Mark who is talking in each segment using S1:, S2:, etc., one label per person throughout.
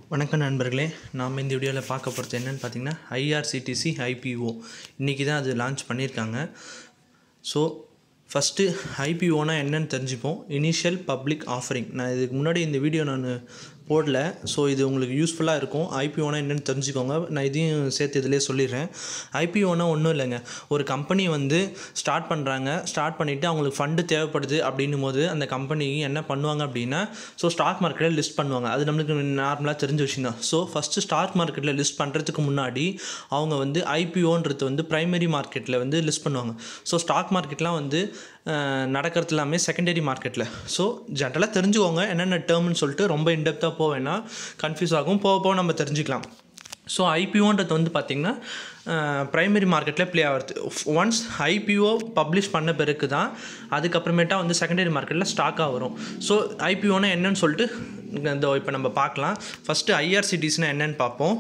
S1: வணக்கம் நண்பர்களே நாம் இந்த வீடியோவில் பார்க்க போகிறது என்னென்னு பார்த்தீங்கன்னா ஐஆர்சிடிசி ஐபிஓ இன்றைக்கி தான் அது லான்ச் பண்ணியிருக்காங்க ஸோ ஃபஸ்ட்டு ஐபிஓனா என்னன்னு தெரிஞ்சுப்போம் இனிஷியல் பப்ளிக் ஆஃபரிங் நான் இதுக்கு முன்னாடி இந்த வீடியோ நான் போடல ஸோ இது உங்களுக்கு யூஸ்ஃபுல்லாக இருக்கும் ஐபிஓனா என்னென்னு தெரிஞ்சுக்கோங்க நான் இதையும் சேர்த்து இதிலே சொல்லிடுறேன் ஐபிஓனா ஒன்றும் இல்லைங்க ஒரு கம்பெனி வந்து ஸ்டார்ட் பண்ணுறாங்க ஸ்டார்ட் பண்ணிவிட்டு அவங்களுக்கு ஃபண்டு தேவைப்படுது அப்படின்னும் போது அந்த கம்பெனி என்ன பண்ணுவாங்க அப்படின்னா ஸோ ஸ்டாக் மார்க்கெட்டில் லிஸ்ட் பண்ணுவாங்க அது நம்மளுக்கு நார்மலாக தெரிஞ்ச விஷயம் தான் ஸோ ஃபஸ்ட்டு ஸ்டாக் மார்க்கெட்டில் லிஸ்ட் பண்ணுறதுக்கு முன்னாடி அவங்க வந்து ஐபிஓன்றது வந்து ப்ரைமரி மார்க்கெட்டில் வந்து லிஸ்ட் பண்ணுவாங்க ஸோ ஸ்டாக் மார்க்கெட்லாம் வந்து அஹ், நடக்கிறது எல்லாமே செகண்டரி மார்க்கெட்டில் ஸோ ஜென்ரலாக தெரிஞ்சுக்கோங்க என்னென்ன டேர்ம்னு சொல்லிட்டு ரொம்ப இன்டெப்த்தாக போவேன்னா கன்ஃபியூஸ் ஆகும் போக போக நம்ம தெரிஞ்சுக்கலாம் ஸோ ஐபிஓன்றது வந்து பார்த்திங்கன்னா ப்ரைமரி மார்க்கெட்டில் ப்ளே ஆகிறது ஒன்ஸ் ஐபிஓ பப்ளிஷ் பண்ண பிறகு தான் அதுக்கப்புறமேட்டா வந்து செகண்டரி மார்க்கெட்டில் ஸ்டாக்காக வரும் ஸோ ஐபிஓனா என்னன்னு சொல்லிட்டு இந்த இப்போ நம்ம பார்க்கலாம் ஃபஸ்ட்டு ஐஆர்சிடிஸ்னால் என்னன்னு பார்ப்போம்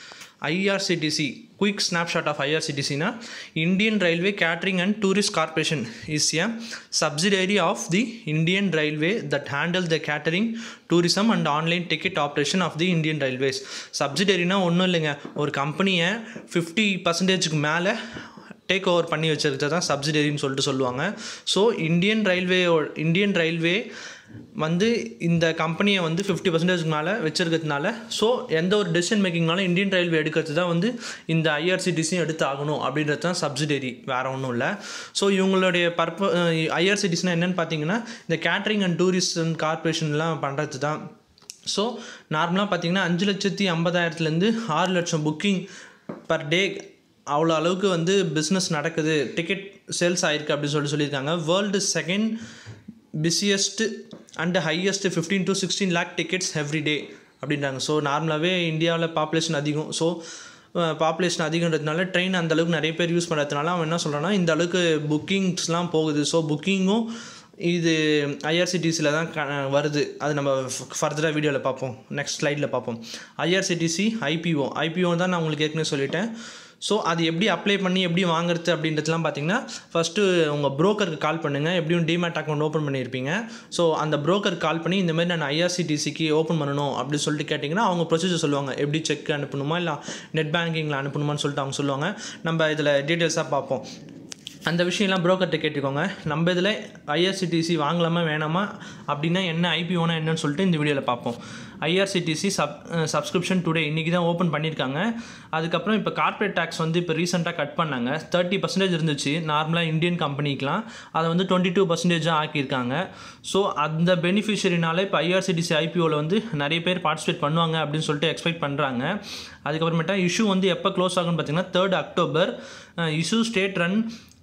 S1: ஐஆர்சிடிசி குயிக் ஸ்னாப்ஷாட் ஆஃப் ஐஆர்சிடிசினா Indian railway catering and tourist corporation is a subsidiary of the Indian railway that handle the catering tourism and online ticket operation of the Indian railways சப்சிடரினா ஒன்றும் இல்லைங்க ஒரு கம்பெனியை fifty பர்சன்டேஜுக்கு மேலே take over பண்ணி வச்சிருக்கிறது தான் சப்சிடரின்னு சொல்லிட்டு சொல்லுவாங்க so Indian railway Indian railway வந்து இந்த கம்பெனியை வந்து ஃபிஃப்டி பர்சன்டேஜ்க்கு மேலே வச்சிருக்கிறதுனால ஸோ எந்த ஒரு டெசிஷன் மேக்கிங்னாலும் இந்தியன் ரயில்வே எடுக்கிறது தான் வந்து இந்த ஐஆர்சிடிசியும் எடுத்து ஆகணும் அப்படின்றது தான் சப்சிடரி வேறு ஒன்றும் இல்லை ஸோ இவங்களுடைய பர்ப ஐஆர்சிடிஸ்னால் என்னென்னு பார்த்தீங்கன்னா இந்த கேட்ரிங் அண்ட் டூரிஸ்ட் கார்பரேஷன்லாம் பண்ணுறது தான் ஸோ நார்மலாக பார்த்தீங்கன்னா அஞ்சு லட்சத்தி ஐம்பதாயிரத்துலேருந்து ஆறு லட்சம் புக்கிங் பர் டே அவ்வளோ அளவுக்கு வந்து பிஸ்னஸ் நடக்குது டிக்கெட் சேல்ஸ் ஆயிருக்கு அப்படின்னு சொல்லி சொல்லியிருக்காங்க world second busiest and highest fifteen to sixteen lakh tickets every day அப்படின்றாங்க ஸோ நார்மலாகவே இந்தியாவில் பாப்புலேஷன் அதிகம் ஸோ பாப்புலேஷன் அதிகன்றதுனால ட்ரெயின் அந்த அளவுக்கு நிறைய பேர் யூஸ் பண்ணுறதுனால அவன் என்ன சொல்கிறான்னா இந்த அளவுக்கு புக்கிங்ஸ்லாம் போகுது ஸோ புக்கிங்கும் இது ஐஆர்சிடிசியில் தான் க வருது அது நம்ம ஃபர்தராக வீடியோவில் பார்ப்போம் நெக்ஸ்ட் ஸ்லைடில் பார்ப்போம் ஐஆர்சிடிசி ஐபிஓ ஐபிஓ தான் நான் உங்களுக்கு ஏற்கனவே சொல்லிட்டேன் ஸோ அது எப்படி அப்ளை பண்ணி எப்படி வாங்குறது அப்படின்றதுலாம் பார்த்தீங்கன்னா ஃபஸ்ட்டு உங்கள் ப்ரோக்கருக்கு கால் பண்ணுங்கள் எப்படியும் டிமேட் அக்கௌண்ட் ஓப்பன் பண்ணியிருப்பீங்க ஸோ அந்த ப்ரோக்கருக்கு கால் பண்ணி இந்த மாதிரி நான் ஐஆர்சிடிசிக்கு ஓப்பன் பண்ணணும் அப்படின்னு சொல்லிட்டு கேட்டிங்கன்னா அவங்க ப்ரொசீஜர் சொல்லுவாங்க எப்படி செக் அனுப்பணுமா இல்லை நெட் பேங்கிங்கில் அனுப்பணுமான்னு சொல்லிட்டு அவங்க சொல்லுவாங்க நம்ம இதில் டீட்டெயில்ஸாக பார்ப்போம் அந்த விஷயம்லாம் ப்ரோக்கர்கிட்ட கேட்டுக்கோங்க நம்ம இதில் ஐஆர்சிடிசி வாங்கலாமா வேணாமா அப்படின்னா என்ன ஐபிஓனா என்னன்னு சொல்லிட்டு இந்த வீடியோவில் பார்ப்போம் ஐஆர்சிடிசி சப் சப்ஸ்கிரிப்ஷன் டுடே இன்றைக்கி தான் ஓப்பன் பண்ணியிருக்காங்க அதுக்கப்புறம் இப்போ கார்ப்பரேட் டேக்ஸ் வந்து இப்போ ரீசெண்டாக கட் பண்ணாங்க தேர்ட்டி பர்சன்டேஜ் இருந்துச்சு நார்மலாக இந்தியன் கம்பெனிக்கெலாம் அதை வந்து டுவெண்ட்டி டூ பர்சன்டேஜாக ஆக்கியிருக்காங்க ஸோ அந்த பெனிஃபிஷரினால இப்போ ஐஆர்சிடிசி ஐபிஓவில் வந்து நிறைய பேர் பார்ட்டிசிபேட் பண்ணுவாங்க அப்படின்னு சொல்லிட்டு எக்ஸ்பெக்ட் பண்ணுறாங்க அதுக்கப்புறமேட்டா இஷ்யூ வந்து எப்போ க்ளோஸ் ஆகும்னு பார்த்தீங்கன்னா third October issue state run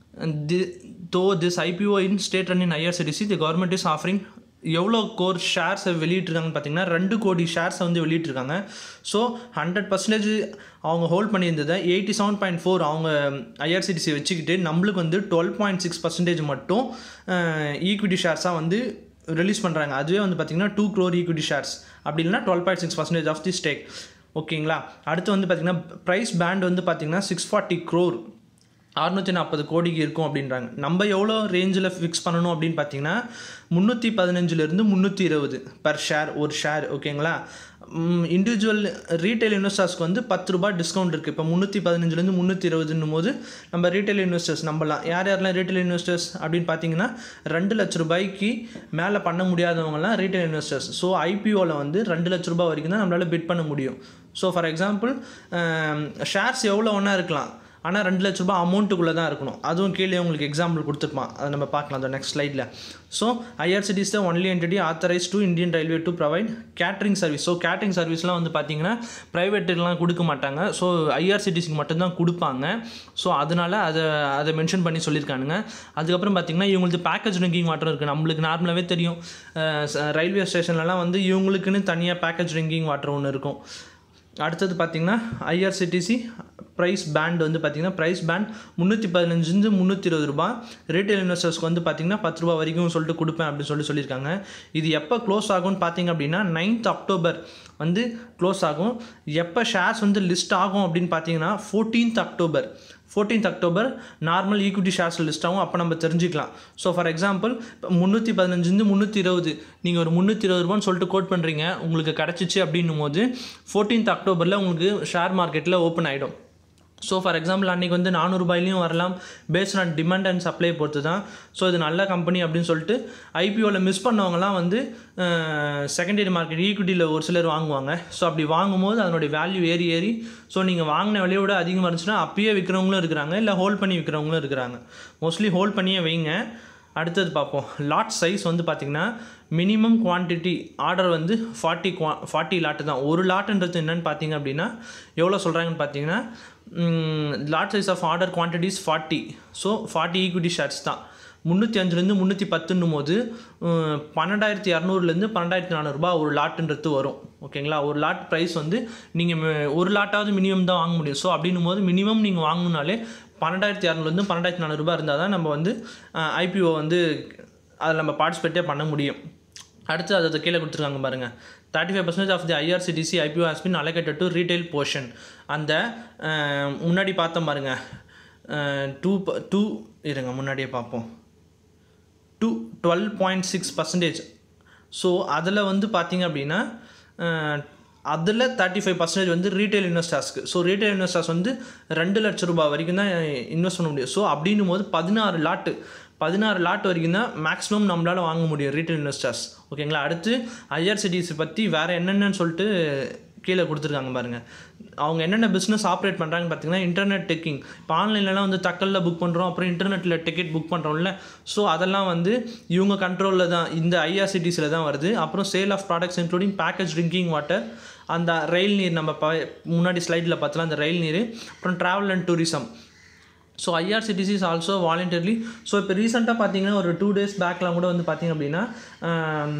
S1: the though this IPO in state run in IRCTC the government is offering எவ்வளோ கோர் ஷேர்ஸை வெளியிட்டிருக்காங்கன்னு பார்த்தீங்கன்னா ரெண்டு கோடி ஷேர்ஸை வந்து வெளியிட்டிருக்காங்க ஸோ ஹண்ட்ரட் பர்சன்டேஜ் அவங்க ஹோல்ட் பண்ணியிருந்ததை எயிட்டி செவன் பாயிண்ட் ஃபோர் அவங்க ஐஆர்சிடிசி வச்சுக்கிட்டு நம்மளுக்கு வந்து டுவெல் பாயிண்ட் சிக்ஸ் பர்சன்டேஜ் மட்டும் ஈக்விட்டி ஷேர்ஸாக வந்து ரிலீஸ் பண்ணுறாங்க அதுவே வந்து பார்த்திங்கன்னா டூ க்ரோர் ஈக்விட்டி ஷேர்ஸ் அப்படி இல்லைனா twelve point six percentage of the stake ஓகேங்களா அடுத்து வந்து பார்த்திங்கன்னா ப்ரைஸ் பேண்ட் வந்து பார்த்திங்கன்னா சிக்ஸ் ஃபார்ட்டி க்ரோர் அறுநூற்றி நாற்பது கோடிக்கு இருக்கும் அப்படின்றாங்க நம்ம எவ்வளோ ரேஞ்சில் ஃபிக்ஸ் பண்ணணும் அப்படின்னு பார்த்தீங்கன்னா முந்நூற்றி பதினஞ்சுலேருந்து முந்நூற்றி இருபது பர் ஷேர் ஒரு ஷேர் ஓகேங்களா இண்டிவிஜுவல் ரீட்டைல் இன்வெஸ்டர்ஸ்க்கு வந்து பத்து ரூபாய் டிஸ்கவுண்ட் இருக்குது இப்போ முந்நூற்றி பதினஞ்சுலேருந்து முந்நூற்றி இருபதுன்னும் போது நம்ம ரீட்டைல் இன்வெஸ்டர்ஸ் நம்பலாம் யார் யாரெல்லாம் ரீட்டைல் இன்வெஸ்டர்ஸ் அப்படின்னு பார்த்தீங்கன்னா ரெண்டு லட்ச ரூபாய்க்கு மேலே பண்ண முடியாதவங்கலாம் ரீட்டைல் இன்வெஸ்டர்ஸ் ஸோ ஐபிஓவில் வந்து ரெண்டு லட்ச ரூபாய் வரைக்கும் தான் நம்மளால் பிட் பண்ண முடியும் ஸோ ஃபார் எக்ஸாம்பிள் ஷேர்ஸ் எவ்வளோ ஒன்றா இருக்கலாம் ஆனால் ரெண்டு லட்ச ரூபாய் அமௌண்ட்டுக்குள்ளே தான் இருக்கணும் அதுவும் கீழே உங்களுக்கு எக்ஸாம்பிள் கொடுத்துருப்பான் அதை நம்ம பார்க்கலாம் அந்த நெக்ஸ்ட் ஸ்லைடில் so IRCTC's the only entity authorize to Indian railway to provide catering service so catering சர்வீஸ்லாம் வந்து பார்த்தீங்கன்னா ப்ரைவேட்டுக்கெலாம் கொடுக்க மாட்டாங்க ஸோ ஐஆர்சிடிசிக்கு மட்டும்தான் கொடுப்பாங்க ஸோ அதனால் அதை அதை மென்ஷன் பண்ணி சொல்லியிருக்கானுங்க அதுக்கப்புறம் பார்த்தீங்கன்னா இவங்களுக்கு பேக்கேஜ் ட்ரிங்கிங் வாட்டர் இருக்குது நம்மளுக்கு நார்மலாகவே தெரியும் ரயில்வே ஸ்டேஷன்லலாம் வந்து இவங்களுக்குன்னு தனியாக பேக்கேஜ் ட்ரிங்கிங் வாட்டர் ஒன்று இருக்கும் அடுத்தது பார்த்தீங்கன்னா ஐஆர்சிடிசி ப்ரைஸ் பேண்ட் வந்து பார்த்தீங்கன்னா ப்ரைஸ் பேண்ட் முந்நூற்றி பதினஞ்சுலேருந்து முந்நூற்றி இருபது ரூபா ரீட்டைல் இன்வெஸ்டர்ஸ்க்கு வந்து பார்த்தீங்கன்னா பத்து ரூபா வரைக்கும் சொல்லிட்டு கொடுப்பேன் அப்படின்னு சொல்லி சொல்லியிருக்காங்க இது எப்போ க்ளோஸ் ஆகும்னு பார்த்தீங்க அப்படின்னா நைன்த் அக்டோபர் வந்து க்ளோஸ் ஆகும் எப்போ ஷேர்ஸ் வந்து லிஸ்ட் ஆகும் அப்படின்னு பார்த்தீங்கன்னா fourteenth October fourteenth October normal equity shares list ஆகும் அப்போ நம்ம தெரிஞ்சுக்கலாம் ஸோ ஃபார் எக்ஸாம்பிள் இப்போ முந்நூற்றி பதினஞ்சுலேருந்து முந்நூற்றி இருபது நீங்கள் ஒரு முந்நூற்றி இருபது ரூபான்னு சொல்லிட்டு கோட் பண்ணுறீங்க உங்களுக்கு கிடச்சிச்சு அப்படின்னும் போது ஃபோர்டீன்த் அக்டோபரில் உங்களுக்கு ஷேர் மார்க்கெட்டில் ஓப்பன் ஆகிடும் ஸோ ஃபார் எக்ஸாம்பிள் அன்றைக்கி வந்து நானூறுபாயிலையும் வரலாம் based on demand and supply பொறுத்து தான் ஸோ இது நல்ல கம்பெனி அப்படின்னு சொல்லிட்டு ஐபிஓவில் மிஸ் பண்ணவங்கலாம் வந்து செகண்டரி மார்க்கெட் ஈக்விட்டியில் ஒரு சிலர் வாங்குவாங்க ஸோ அப்படி வாங்கும்போது அதனுடைய வேல்யூ ஏறி ஏறி ஸோ நீங்கள் வாங்கின விலையை விட அதிகமாக இருந்துச்சுன்னா அப்பயே விற்கிறவங்களும் இருக்கிறாங்க இல்லை ஹோல்ட் பண்ணி விற்கிறவங்களும் இருக்கிறாங்க மோஸ்ட்லி ஹோல்ட் பண்ணியே வைங்க அடுத்தது பார்ப்போம் லாட் சைஸ் வந்து பார்த்திங்கன்னா மினிமம் குவான்டிட்டி ஆர்டர் வந்து ஃபார்ட்டி குவா ஃபார்ட்டி லாட்டு தான் ஒரு லாட்டுன்றது என்னென்னு பார்த்தீங்க அப்படின்னா எவ்வளோ சொல்கிறாங்கன்னு பார்த்தீங்கன்னா lot size of order quantities forty so forty equity shares தான் முந்நூற்றி அஞ்சுலேருந்து முந்நூற்றி பத்துன்னும் போது உம், பன்னெண்டாயிரத்தி இரநூறுலேருந்து பன்னெண்டாயிரத்தி நானூறுரூபா ஒரு லாட்டுன்றது வரும் ஓகேங்களா ஒரு லாட் ப்ரைஸ் வந்து நீங்கள் ஒரு லாட்டாவது மினிமம் தான் வாங்க முடியும் ஸோ அப்படின்னும் போது மினிமம் நீங்கள் வாங்கணுனாலே பன்னெண்டாயிரத்தி இரநூறுலேருந்து பன்னெண்டாயிரத்தி நானூறுரூபா இருந்தால் தான் நம்ம வந்து ஐபிஓ வந்து அதில் நம்ம பார்ட்டிசிபேட்டே பண்ண முடியும் அடுத்து அதை கீழே கொடுத்துருக்காங்க பாருங்கள் thirty five percentage of the IRCTC IPO has been allocated to retail portion அந்த அஹ், முன்னாடி பார்த்தோம் பாருங்கள் டூ டூ இருங்க முன்னாடியே பார்ப்போம் to twelve point six percentage so அதில் வந்து பார்த்தீங்க அப்படின்னா அதில் தேர்ட்டி ஃபைவ் பர்சன்டேஜ் வந்து ரீட்டைல் இன்வெஸ்டர்ஸ்க்கு ஸோ ரீட்டைல் இன்வெஸ்டர்ஸ் வந்து ரெண்டு லட்ச ரூபாய் வரைக்கும் தான் இன்வெஸ்ட் பண்ண முடியும் ஸோ அப்படின்னும் போது பதினாறு லாட்டு பதினாறு லாட் வரைக்கும் தான் மேக்ஸிமம் நம்மளால் வாங்க முடியும் ரீட்டைல் இன்வெஸ்டர்ஸ் ஓகேங்களா அடுத்து ஐஆர்சிடிசி பற்றி வேறு என்னென்னு சொல்லிட்டு கீழே கொடுத்துருக்காங்க பாருங்கள் அவங்க என்னென்ன பிஸ்னஸ் ஆப்ரேட் பண்ணுறாங்கன்னு பார்த்தீங்கன்னா இன்டர்நெட் டெக்கிங் இப்போ ஆன்லைன்லலாம் வந்து தக்கலில் புக் பண்ணுறோம் அப்புறம் இன்டர்நெட்டில் டிக்கெட் புக் பண்ணுறோம்ல ஸோ அதெல்லாம் வந்து இவங்க கண்ட்ரோலில் தான் இந்த ஐஆர்சிடிஸில் தான் வருது அப்புறம் sale of products including package drinking water அந்த ரயில் நீர் நம்ம ப முன்னாடி ஸ்லைடில் பார்த்தலாம் அந்த ரயில் நீர் அப்புறம் travel and tourism so IRCTC is also voluntarily so இப்போ ரீசெண்டாக பார்த்தீங்கன்னா ஒரு டூ டேஸ் பேக்லாம் கூட வந்து பார்த்தீங்க அப்படின்னா ஆம்,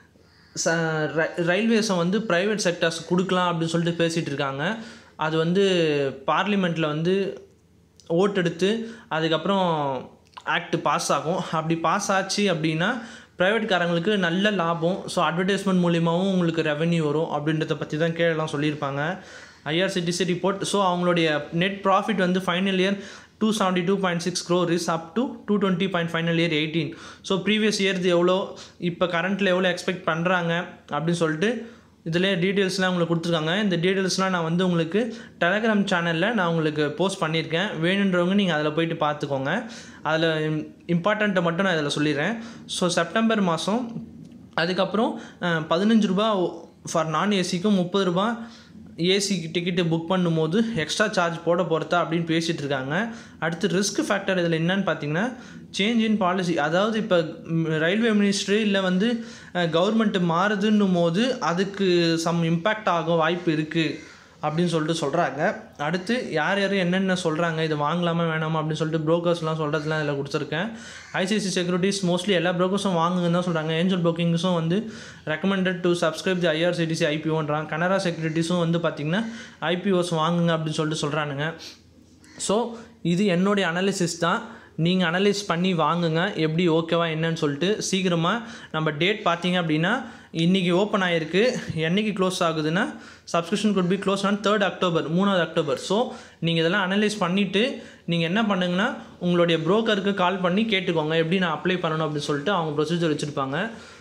S1: ச ரயில்வேஸை வந்து ப்ரைவேட் செக்டர்ஸ் கொடுக்கலாம் அப்படின்னு சொல்லிட்டு பேசிகிட்டு இருக்காங்க அது வந்து பார்லிமெண்ட்டில் வந்து ஓட் எடுத்து அதுக்கப்புறம் ஆக்ட் பாஸ் ஆகும் அப்படி பாஸ் ஆச்சு அப்படின்னா ப்ரைவேட் காரங்களுக்கு நல்ல லாபம் ஸோ அட்வர்டைஸ்மெண்ட் மூலியமாகவும் உங்களுக்கு ரெவென்யூ வரும் அப்படின்றத பற்றி தான் கீழெல்லாம் சொல்லியிருப்பாங்க ஐஆர்சிடிசி ரிப்போர்ட் ஸோ அவங்களுடைய நெட் ப்ராஃபிட் வந்து final year two seventy two point six grow is up to two twenty point final year eighteen so previous இயர்து எவ்வளோ இப்போ கரண்ட்டில் எவ்வளோ எக்ஸ்பெக்ட் பண்ணுறாங்க அப்படின்னு சொல்லிட்டு இதில் டீட்டெயில்ஸ்லாம் உங்களுக்கு கொடுத்துருக்காங்க இந்த டீட்டெயில்ஸ்லாம் நான் வந்து உங்களுக்கு டெலகிராம் சேனலில் நான் உங்களுக்கு போஸ்ட் பண்ணியிருக்கேன் வேணுன்றவங்க நீங்கள் அதில் போயிட்டு பார்த்துக்கோங்க அதில் இம்பார்ட்டண்ட்டை மட்டும் நான் இதில் சொல்லிடுறேன் ஸோ செப்டம்பர் மாதம் அதுக்கப்புறம் அஹ், பதினஞ்சு ரூபா ஃபார் நான் ஏசிக்கும் முப்பது ரூபா ஏசி டிக்கெட்டு புக் பண்ணும்போது எக்ஸ்ட்ரா சார்ஜ் போட போகிறதா அப்படின்னு பேசிகிட்டு இருக்காங்க அடுத்து ரிஸ்க் ஃபேக்டர் இதில் என்னன்னு பார்த்தீங்கன்னா சேஞ்ச் இன் பாலிசி அதாவது இப்போ ரயில்வே மினிஸ்ட்ரி இல்லை வந்து கவர்மெண்ட் மாறுதுன்னும் போது அதுக்கு சம் இம்பேக்ட் ஆக வாய்ப்பு இருக்குது அப்படின்னு சொல்லிட்டு சொல்கிறாங்க அடுத்து யார் யார் என்னென்ன சொல்கிறாங்க இது வாங்கலாமா வேணாமா அப்படின்னு சொல்லிட்டு ப்ரோக்கர்ஸ்லாம் சொல்கிறதுலாம் இதில் கொடுத்துருக்கேன் ஐசிசி செக்யூரிட்டிஸ் மோஸ்ட்லி எல்லா ப்ரோக்கர்ஸும் வாங்குங்கன்னு தான் சொல்கிறாங்க ஏஞ்சல் ப்ரோக்கிங்ஸும் வந்து recommended to subscribe the IRCTC ஐபிஓன்றாங்க கனரா செக்யூரிட்டிஸும் வந்து பார்த்திங்கன்னா ஐபிஓஸ் வாங்குங்க அப்படின்னு சொல்லிட்டு சொல்கிறானுங்க ஸோ இது என்னுடைய அனாலிசிஸ் தான் நீங்கள் அனலைஸ் பண்ணி வாங்குங்க எப்படி ஓகேவா என்னன்னு சொல்லிட்டு சீக்கிரமாக நம்ம டேட் பார்த்தீங்க அப்படின்னா இன்றைக்கி ஓப்பன் ஆகிருக்கு என்னைக்கு க்ளோஸ் ஆகுதுன்னா subscription could be close on third October மூணாவது அக்டோபர் ஸோ நீங்கள் இதெல்லாம் அனலைஸ் பண்ணிவிட்டு நீங்கள் என்ன பண்ணுங்கன்னா உங்களுடைய ப்ரோக்கருக்கு கால் பண்ணி கேட்டுக்கோங்க எப்படி நான் அப்ளை பண்ணணும் அப்படின்னு சொல்லிட்டு அவங்க ப்ரொசீஜர் வச்சுருப்பாங்க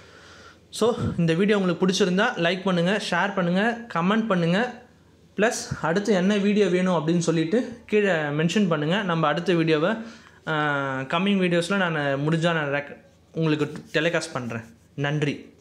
S1: ஸோ இந்த வீடியோ உங்களுக்கு பிடிச்சிருந்தா லைக் பண்ணுங்கள் ஷேர் பண்ணுங்கள் கமெண்ட் பண்ணுங்கள் ப்ளஸ் அடுத்து என்ன வீடியோ வேணும் அப்படின்னு சொல்லிட்டு கீழே மென்ஷன் பண்ணுங்கள் நம்ம அடுத்த வீடியோவை கம்மிங் வீடியோஸில் நான் முடிஞ்சால் நான் ரெக் உங்களுக்கு டெலிகாஸ்ட் பண்ணுறேன் நன்றி